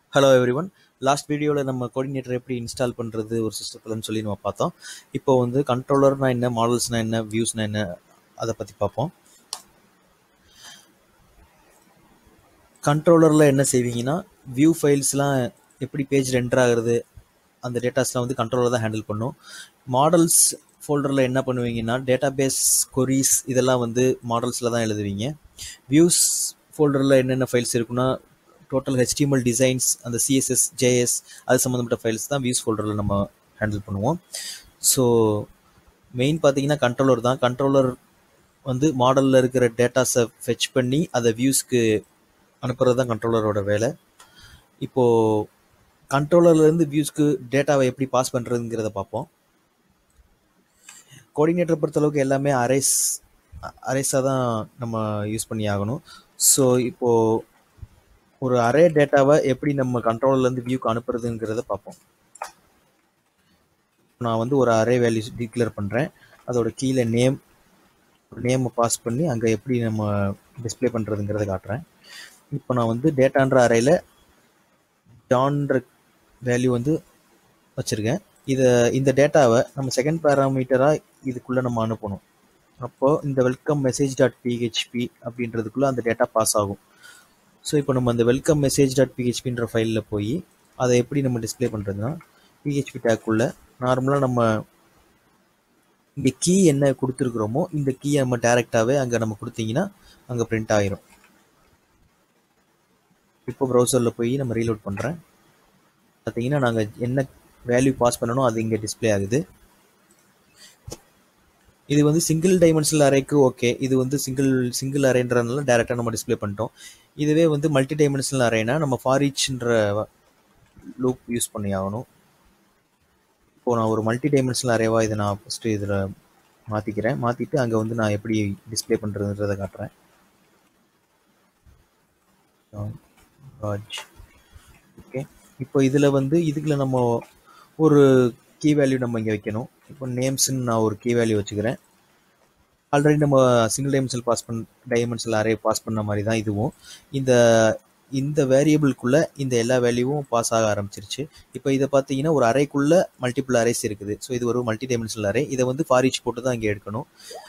hello every one last வீடியோவில் நம்ம coordinator எப்படி இன்ஸ்டால் பண்ணுறது ஒரு சிஸ்டத்துலன்னு சொல்லி நம்ம பார்த்தோம் இப்போ வந்து கண்ட்ரோலர்னா என்ன மாடல்ஸ்னா என்ன வியூஸ்னா என்ன அதை பற்றி பார்ப்போம் கண்ட்ரோலரில் என்ன செய்வீங்கன்னா வியூ ஃபைல்ஸ்லாம் எப்படி பேஜ் ரெண்டர் ஆகுறது அந்த டேட்டாஸ்லாம் வந்து கண்ட்ரோலர் தான் ஹேண்டில் பண்ணும் மாடல்ஸ் ஃபோல்டரில் என்ன பண்ணுவீங்கன்னா டேட்டாபேஸ் கொரீஸ் இதெல்லாம் வந்து மாடல்ஸில் தான் எழுதுவீங்க வியூஸ் ஃபோல்டரில் என்னென்ன ஃபைல்ஸ் இருக்குன்னா டோட்டல் ஹெச்டிஎம்எல் டிசைன்ஸ் அந்த சிஎஸ்எஸ் ஜேஎஸ் அது சம்மந்தப்பட்ட ஃபைல்ஸ் தான் வியூஸ் ஃபோல்டரில் நம்ம ஹேண்டில் பண்ணுவோம் ஸோ மெயின் பார்த்தீங்கன்னா கண்ட்ரோலர் தான் கண்ட்ரோலர் வந்து மாடலில் இருக்கிற டேட்டாஸை ஃபெச் பண்ணி அதை வியூஸ்க்கு அனுப்புறது தான் கண்ட்ரோலரோட வேலை இப்போது கண்ட்ரோலர்லேருந்து வியூஸ்க்கு டேட்டாவை எப்படி பாஸ் பண்ணுறதுங்கிறத பார்ப்போம் கோஆர்டினேட்டர் பொறுத்தளவுக்கு எல்லாமே அரேஸ் அரேஸாக தான் நம்ம யூஸ் பண்ணி ஆகணும் ஸோ இப்போது ஒரு அரே டேட்டாவை எப்படி நம்ம கண்ட்ரோலர்லேருந்து வியூக்கு அனுப்புறதுங்கிறத பார்ப்போம் நான் வந்து ஒரு அரே வேல்யூ டிக்ளேர் பண்ணுறேன் அதோட கீழே நேம் நேமை பாஸ் பண்ணி அங்கே எப்படி நம்ம டிஸ்பிளே பண்ணுறதுங்கிறத காட்டுறேன் இப்போ நான் வந்து டேட்டான்ற அறையில் ஜான்ற வேல்யூ வந்து வச்சுருக்கேன் இதை இந்த டேட்டாவை நம்ம செகண்ட் பேராமீட்டராக இதுக்குள்ளே நம்ம அனுப்பணும் அப்போது இந்த வெல்கம் மெசேஜ் டாட் பிஹெச்பி அப்படின்றதுக்குள்ளே அந்த டேட்டா பாஸ் ஆகும் ஸோ இப்போ நம்ம அந்த வெல்கம் மெசேஜ் டாட் பிஹெச்பின்ற ஃபைலில் போய் அதை எப்படி நம்ம டிஸ்பிளே பண்ணுறதுனா பிஹெச்பி டேக்குள்ளே நார்மலாக நம்ம இந்த கீ என்ன கொடுத்துருக்குறோமோ இந்த கீயை நம்ம டேரெக்டாகவே அங்கே நம்ம கொடுத்தீங்கன்னா அங்கே பிரிண்ட் ஆகிரும் இப்போ ப்ரௌசரில் போய் நம்ம ரீலோட் பண்ணுறேன் பார்த்தீங்கன்னா நாங்கள் என்ன வேல்யூ பாஸ் பண்ணணும் அது இங்கே டிஸ்பிளே ஆகுது இது வந்து சிங்கிள் டைமென்ஷனல் அரேக்கு ஓகே இது வந்து சிங்கிள் சிங்கிள் அரேன்றதுனால டேரெக்டாக நம்ம டிஸ்பிளே பண்ணிட்டோம் இதுவே வந்து மல்டி டைமென்ஷனல் அரேனா நம்ம ஃபாரிச்ன்ற லூப் யூஸ் பண்ணி ஆகணும் இப்போது நான் ஒரு மல்டி டைமென்ஷனல் அரேவாக இதை நான் ஃபஸ்ட்டு இதில் மாற்றிக்கிறேன் மாற்றிட்டு அங்கே வந்து நான் எப்படி டிஸ்பிளே பண்ணுறதுன்றதை காட்டுறேன் ராஜ் ஓகே இப்போ இதில் வந்து இதுக்குள்ள நம்ம ஒரு கீ வேல்யூ நம்ம இங்கே வைக்கணும் இப்போ நேம்ஸ்ன்னு நான் ஒரு கீ வேல்யூ வச்சுக்கிறேன் ஆல்ரெடி நம்ம சிங்கிள் டைமென்ஷனல் பாஸ் பண் டைமென்ஷனல் அரே பாஸ் பண்ண மாதிரி தான் இதுவும் இந்த இந்த வேரியபிள்குள்ளே இந்த எல்லா வேல்யூவும் பாஸ் ஆக ஆரம்பிச்சிருச்சு இப்போ இதை பார்த்தீங்கன்னா ஒரு அறைக்குள்ளே மல்டிபிள் அரேஸ் இருக்குது ஸோ இது ஒரு மல்டி டைமென்ஷனல் அரே இதை வந்து ஃபாரிச் போட்டு தான் இங்கே எடுக்கணும்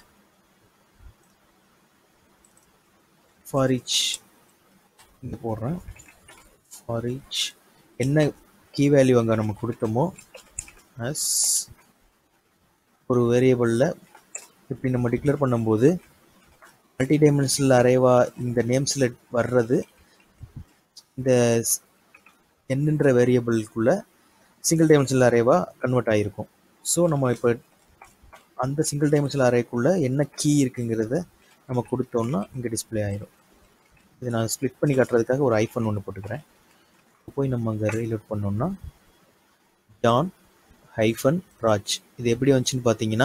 ஃபாரிச் இங்கே போடுறேன் ஃபாரிச் என்ன கீ வேல்யூ அங்கே நம்ம கொடுத்தோமோ அஸ் ஒரு வேரியபிளில் இப்படி நம்ம டிக்ளேர் பண்ணும்போது மல்டி டைமென்ஷனல் அரேவா இந்த நேம்ஸில் வர்றது இந்த என்னன்ற வேரியபிள்குள்ளே சிங்கிள் டைமென்ஷனல் அரேவா கன்வெர்ட் ஆகிருக்கும் ஸோ நம்ம இப்போ அந்த சிங்கிள் டைமென்ஷனல் அரேக்குள்ளே என்ன கீ இருக்குங்கிறத நம்ம கொடுத்தோம்னா இங்கே டிஸ்பிளே ஆயிரும் இதை நான் ஸ்ப்ளிட் பண்ணி காட்டுறதுக்காக ஒரு ஐஃபோன் ஒன்று போட்டுக்கிறேன் போய் நம்ம அங்கே ரீலோட் பண்ணோம்னா ஜான் ஹைஃபன் ராஜ் இது எப்படி வந்துச்சுன்னு பார்த்தீங்கன்னா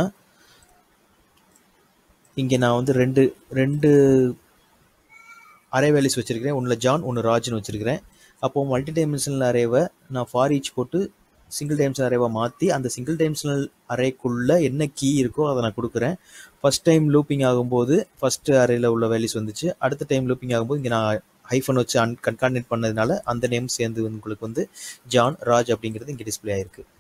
இங்கே நான் வந்து ரெண்டு ரெண்டு அரே வேல்யூஸ் வச்சுருக்கிறேன் ஒன்றில் ஜான் ஒன்று ராஜ்னு வச்சுருக்கிறேன் அப்போது மல்டி டைமென்ஷனல் அரேவை நான் ஃபார் ஈச் போட்டு சிங்கிள் டைமென்ஷனல் அரேவை மாற்றி அந்த சிங்கிள் டைமென்ஷனல் அரேக்குள்ளே என்ன கீ இருக்கோ அதை நான் கொடுக்குறேன் ஃபஸ்ட் டைம் லூப்பிங் ஆகும்போது ஃபஸ்ட்டு அரேயில் உள்ள வேல்யூஸ் வந்துச்சு அடுத்த டைம் லூப்பிங் ஆகும்போது இங்கே நான் ஹைஃபன் வச்சு அன் கன்கார்டினேட் பண்ணதுனால அந்த நேம் சேர்ந்து உங்களுக்கு வந்து ஜான் ராஜ் அப்படிங்கிறது இங்கே டிஸ்பிளே ஆயிருக்கு